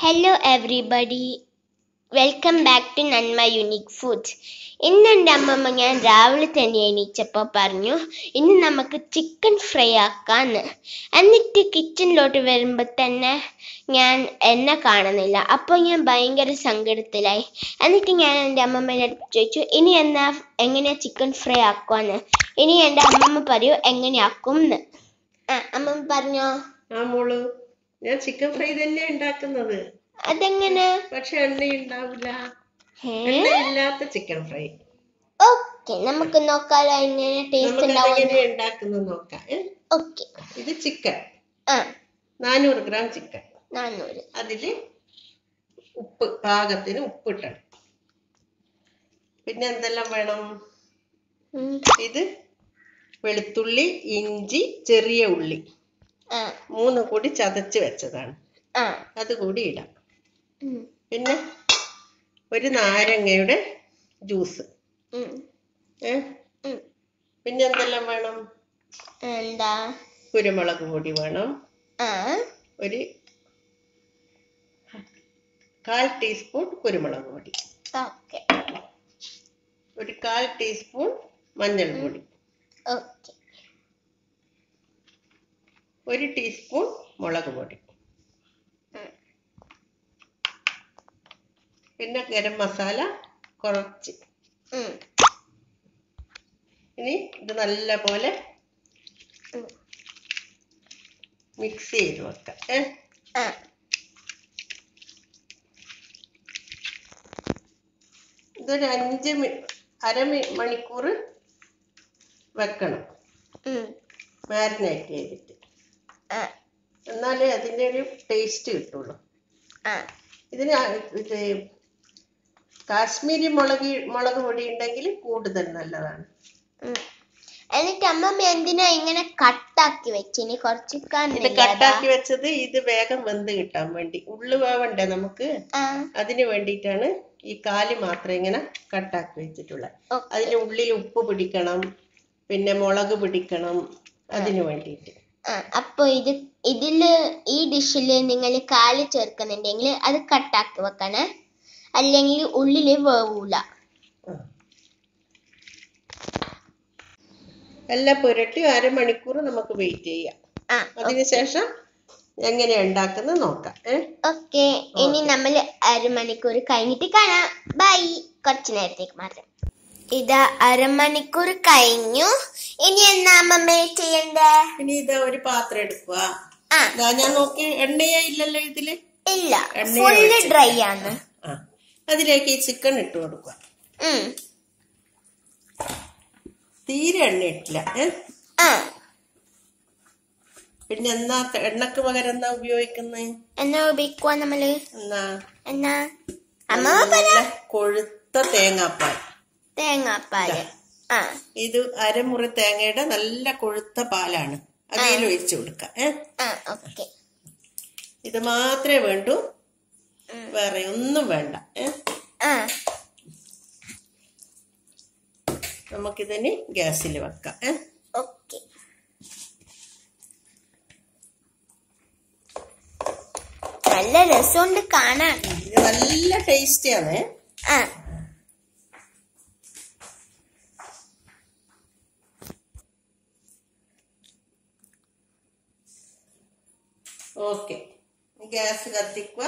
Hello everybody welcome back to Nanma unique foods ഇന്ന് എൻ്റെ അമ്മമ്മ ഞാൻ രാവിലെ തന്നെ എണീച്ചപ്പോൾ പറഞ്ഞു ഇന്ന് നമുക്ക് ചിക്കൻ ഫ്രൈ ആക്കാന്ന് എന്നിട്ട് കിച്ചണിലോട്ട് വരുമ്പോൾ തന്നെ ഞാൻ എന്നെ കാണുന്നില്ല അപ്പോൾ ഞാൻ ഭയങ്കര സങ്കടത്തിലായി എന്നിട്ട് ഞാൻ എൻ്റെ അമ്മമ്മേനെ അടുത്ത് ചോദിച്ചു ഇനി എന്നാ എങ്ങനെയാ ചിക്കൻ ഫ്രൈ ആക്കുവാന്ന് ഇനി എൻ്റെ അമ്മമ്മ പറയൂ എങ്ങനെയാക്കും എന്ന് ആ അമ്മമ്മ പറഞ്ഞോ ആ മോള് ഞാൻ ചിക്കൻ ഫ്രൈ തന്നെ ഉണ്ടാക്കുന്നത് അതെങ്ങനെ പക്ഷെ എണ്ണ ഉണ്ടാവില്ല ഏ എണ്ണ ഇല്ലാത്ത ചിക്കൻ ഫ്രൈ ഓക്കെ നമുക്ക് നോക്കാലോ എങ്ങനെ ടേസ്റ്റ് നമുക്ക് ഉണ്ടാവും എങ്ങനെ ഉണ്ടാക്കുന്നത് നോക്കാം ഏ? ഓക്കെ ഇത് ചിക്കൻ ആ നാനൂറ് ഗ്രാം ചിക്കൻ നാന്നൂറ് അതില് ഉപ്പ് പാകത്തിന് ഉപ്പിട്ടണം പിന്നെ എന്തെല്ലാം വേണം ഉം. ഇത് വെളുത്തുള്ളി ഇഞ്ചി ചെറിയ ഉള്ളി ആ മൂന്ന് കൂടി ചതച്ച് വെച്ചതാണ് ആ അത് കൂടി ഇടാം ഉം. പിന്നെ ഒരു നാരങ്ങയുടെ ജ്യൂസ് ഉം. ഏ ഉം. പിന്നെ എന്തെല്ലാം വേണം എന്താ കുരുമുളക് പൊടി വേണം ആ ഒരു കാൽ ടീസ്പൂൺ കുരുമുളക് പൊടി ഓക്കെ ഒരു കാൽ ടീസ്പൂൺ മഞ്ഞൾപ്പൊടി ഓക്കെ ഒരു ടീസ്പൂൺ മുളക് പൊടി ഉം. പിന്നെ ഗരം മസാല കുറച്ച് ഉം. ഇനി ഇത് നല്ല പോലെ ഉം. മിക്സ് ചെയ്ത് വെക്കാം ഏ ആ ഇതൊരു അഞ്ച് മി അര മി- മണിക്കൂർ വെക്കണം ഉം. മാരിനേറ്റ് ചെയ്തിട്ട് ആ എന്നാലേ അതിൻ്റെ ഒരു ടേസ്റ്റ് കിട്ടുള്ളൂ ആ ഇതിന് ആ- ഇത് കാശ്മീരി മുളക് മുളക് പൊടി ഉണ്ടെങ്കിൽ കൂടുതൽ നല്ലതാണ് ഉം. എന്നിട്ട് അമ്മമ്മ എന്തിനാ ഇങ്ങനെ കട്ടാക്കി വെച്ചിനി കുറച്ച് ഇത് കാണില്ല കട്ടാക്കി വെച്ചത് ഇത് വേഗം വെന്ത് കിട്ടാൻ വേണ്ടി ഉള്ളു വേവണ്ടേ നമുക്ക് ആ അതിന് വേണ്ടിയിട്ടാണ് ഈ കാല് മാത്രം ഇങ്ങനെ കട്ടാക്കി വെച്ചിട്ടുള്ളത് ഓക്കെ അതിന് ഉള്ളിൽ ഉപ്പ് പിടിക്കണം പിന്നെ മുളക് പിടിക്കണം അതിന് വേണ്ടിയിട്ട് ആ അപ്പൊ ഇത് ഇതില് ഈ ഡിഷില് നിങ്ങൾ കാല് ചേർക്കുന്നുണ്ടെങ്കിൽ അത് കട്ടാക്കി വെക്കണേ അല്ലെങ്കിൽ ഉള്ളില് വേവൂല ആ. എല്ലാം പുരട്ടി അരമണിക്കൂർ നമുക്ക് വെയിറ്റ് ചെയ്യാം ആ അതിനുശേഷം എങ്ങനെയാ ഉണ്ടാക്കുന്നത് നോക്കാം ഏ ഓക്കെ ഇനി നമ്മൾ അരമണിക്കൂർ കഴിഞ്ഞിട്ട് കാണാം ബൈ കുറച്ച് നേരത്തേക്ക് മാത്രം ഇതാ അരമണിക്കൂർ കഴിഞ്ഞു ഇനി എന്നാ അമ്മമ്മ ചെയ്യണ്ടേ ഇനി ഇതാ ഒരു പാത്രം എടുക്കുക ആ ഇതാ ഞാൻ നോക്കി എണ്ണയേ ഇല്ലല്ലോ ഇതില് ഇല്ല എണ്ണ ഫുള്ള് ഒഴിച്ചിട്ട്. ഡ്രൈ ആണ് ആ അതിലേക്ക് ഈ ചിക്കൻ ഇട്ട് കൊടുക്കുക ഉം. തീരെ എണ്ണ ഇട്ടില്ല ഏ ആ പിന്നെ എന്നാ ത- എണ്ണക്ക് പകരം എന്നാ ഉപയോഗിക്കുന്നത് എന്നാ ഉപയോഗിക്കുക നമ്മള് എന്നാ എന്നാ അമ്മ പറ നല്ല കൊഴുത്ത തേങ്ങാപ്പാൽ തേങ്ങാപ്പാല് ആ ഇത് അരമുറി തേങ്ങയുടെ നല്ല കൊഴുത്ത പാലാണ് അതിൽ ഒഴിച്ചു കൊടുക്കാം ഏ ആ ഓക്കെ ഇത് മാത്രമേ വേണ്ടൂ വേറെ ഒന്നും വേണ്ട ഏ ആ നമുക്കിതിന് ഗ്യാസിൽ വെക്കാം ഏ ഓക്കെ നല്ല രസമുണ്ട് കാണാൻ ഇത് നല്ല ടേസ്റ്റിയാണ് ആ ഓക്കെ ഗ്യാസ് കത്തിക്കുക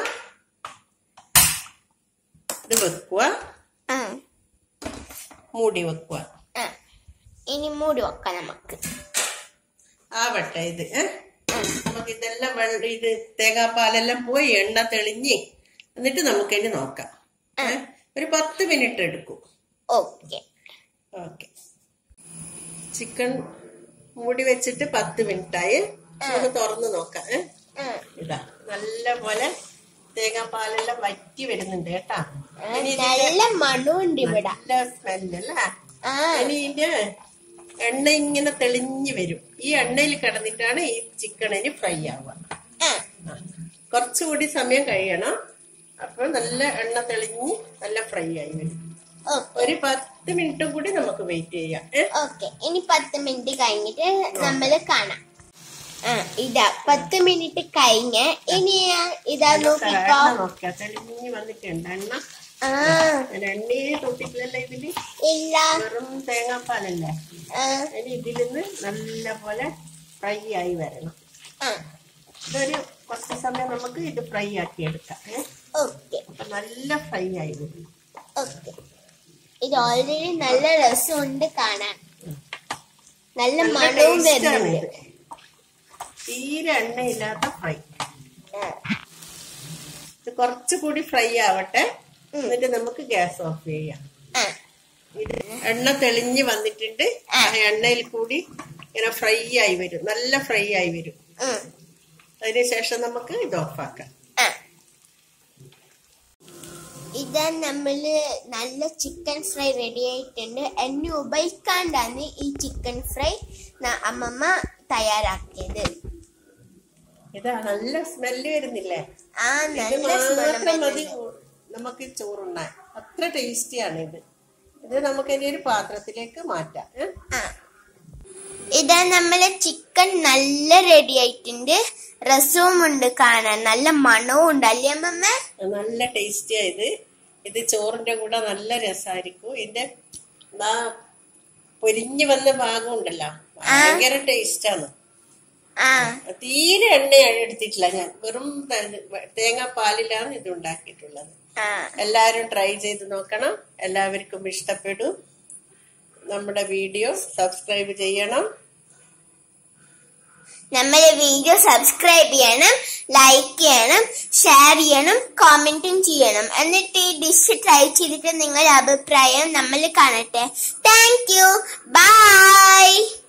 ഇത് വെക്കുക ആ മൂടി വെക്കുക ആ ഇനി മൂടി വെക്കാം നമുക്ക് ആവട്ടെ ഇത് ഏ നമുക്ക് ഇതെല്ലാം വെള്ളം ഇത് തേങ്ങാപ്പാലെല്ലാം പോയി എണ്ണ തെളിഞ്ഞ് എന്നിട്ട് നമുക്കിനി നോക്കാം ഏ? ഒരു പത്ത് മിനിറ്റ് എടുക്കും ഓക്കെ ഓക്കെ ചിക്കൻ മൂടി വെച്ചിട്ട് പത്ത് മിനിറ്റായി നമുക്ക് തുറന്ന് നോക്കാം ഏ ഇതാ നല്ല പോലെ തേങ്ങാപ്പാലെല്ലാം വറ്റി വരുന്നുണ്ട് കേട്ടാ ഇനി ഇതിന്റെ നല്ല മണമുണ്ട് ഇവിടെ നല്ല സ്മെല്ലല്ലേ ആ ഇനി ഇതിന്റെ എണ്ണ ഇങ്ങനെ തെളിഞ്ഞു വരും ഈ എണ്ണയിൽ കിടന്നിട്ടാണ് ഈ ചിക്കണിന് ഫ്രൈ ആവുക ആ ആ. കുറച്ചുകൂടി സമയം കഴിയണം അപ്പോൾ നല്ല എണ്ണ തെളിഞ്ഞ് നല്ല ഫ്രൈ ആയി വരും ഓക്കെ ഒരു പത്ത് മിനിറ്റും കൂടി നമുക്ക് വെയിറ്റ് ചെയ്യാം ഏ? ഓക്കെ ഇനി പത്ത് മിനിറ്റ് കഴിഞ്ഞിട്ട് നമ്മള് കാണാം ആ ഇതാ പത്ത് മിനിറ്റ് കഴിഞ്ഞ് ഇനി ഇതാ നോക്കിക്കോ എണ്ണ നോക്കിയാ തെളിഞ്ഞ് വന്നിട്ടുണ്ട് എണ്ണ ആ അതിന് എണ്ണയെ തൊട്ടിട്ടില്ലല്ലോ ഇതില് ഇല്ല വെറും തേങ്ങാപ്പാലല്ലേ ആ അതിന് ഇതിലിന്ന് നല്ല പോലെ ഫ്രൈ ആയി വരണം ആ ഇതൊരു കുറച്ച് സമയം നമുക്ക് ഇത് ഫ്രൈ ആക്കി എടുക്കാം ഏ? ഓക്കെ അപ്പൊ നല്ല ഫ്രൈ ആയി വരും ഓക്കെ ഇത് ഓൾറെഡി നല്ല രസമുണ്ട് കാണാൻ നല്ല നല്ല മണവും taste ആണ് വരുന്നുണ്ട് ഇത്. തീരെ എണ്ണയില്ലാത്ത ഫ്രൈ ആ, ഇത് കുറച്ചുകൂടി ഫ്രൈ ആവട്ടെ എന്നിട്ട് നമുക്ക് ഗ്യാസ് ഓഫ് ചെയ്യാം ആ, ഇത് എണ്ണ തെളിഞ്ഞ് വന്നിട്ടുണ്ട് ആ എണ്ണയിൽ കൂടി ഇങ്ങനെ ഫ്രൈ ആയി വരും നല്ല ഫ്രൈ ആയി വരും ഉം, അതിനുശേഷം നമുക്ക് ഇത് ഓഫാക്കാം ആ. ഇതാ നമ്മള് നല്ല ചിക്കൻ ഫ്രൈ റെഡി ആയിട്ടുണ്ട് എണ്ണ ഉപയോഗിക്കാണ്ടാണ് ഈ ചിക്കൻ ഫ്രൈ ന- അമ്മമ്മ തയ്യാറാക്കിയത് ഇതാ നല്ല സ്മെല്ല് വരുന്നില്ലേ ആ ഇത് നല്ല മാത്രം സ്മെല്ല് മതി നമുക്ക് ചോറുണ്ണാൻ അത്ര ടേസ്റ്റിയാണ് ഇത് ഇത് നമുക്ക് ഇനി ഒരു പാത്രത്തിലേക്ക് മാറ്റാം ഏ? ആ. ഇതാ നമ്മളെ ചിക്കൻ നല്ല റെഡി ആയിട്ടുണ്ട് രസവും ഉണ്ട് കാണാൻ നല്ല മണവും ഉണ്ട് അല്ലേ അമ്മമ്മ നല്ല ടേസ്റ്റിയാ ഇത് ഇത് ചോറിന്റെ കൂടെ നല്ല രസമായിരിക്കും ഇതിന്റെ നാ പൊരിഞ്ഞു വന്ന ഭാഗം ഉണ്ടല്ലോ ഭയങ്കര ടേസ്റ്റാണ് ആ തീരെ എണ്ണ എടുത്തിട്ടില്ല ഞാൻ വെറും ത- തേങ്ങാപ്പാലിലാണ് ഇത് ഉണ്ടാക്കിയിട്ടുള്ളത് ആ എല്ലാവരും ട്രൈ ചെയ്ത് നോക്കണം എല്ലാവർക്കും ഇഷ്ടപ്പെടും നമ്മുടെ വീഡിയോ സബ്സ്ക്രൈബ് ചെയ്യണം നമ്മളെ വീഡിയോ സബ്സ്ക്രൈബ് ചെയ്യണം ലൈക്ക് ചെയ്യണം ഷെയർ ചെയ്യണം കോമെന്റും ചെയ്യണം എന്നിട്ട് ഈ ഡിഷ് ട്രൈ ചെയ്തിട്ട് നിങ്ങളുടെ അഭിപ്രായം നമ്മൾ കാണട്ടെ താങ്ക് യു ബൈ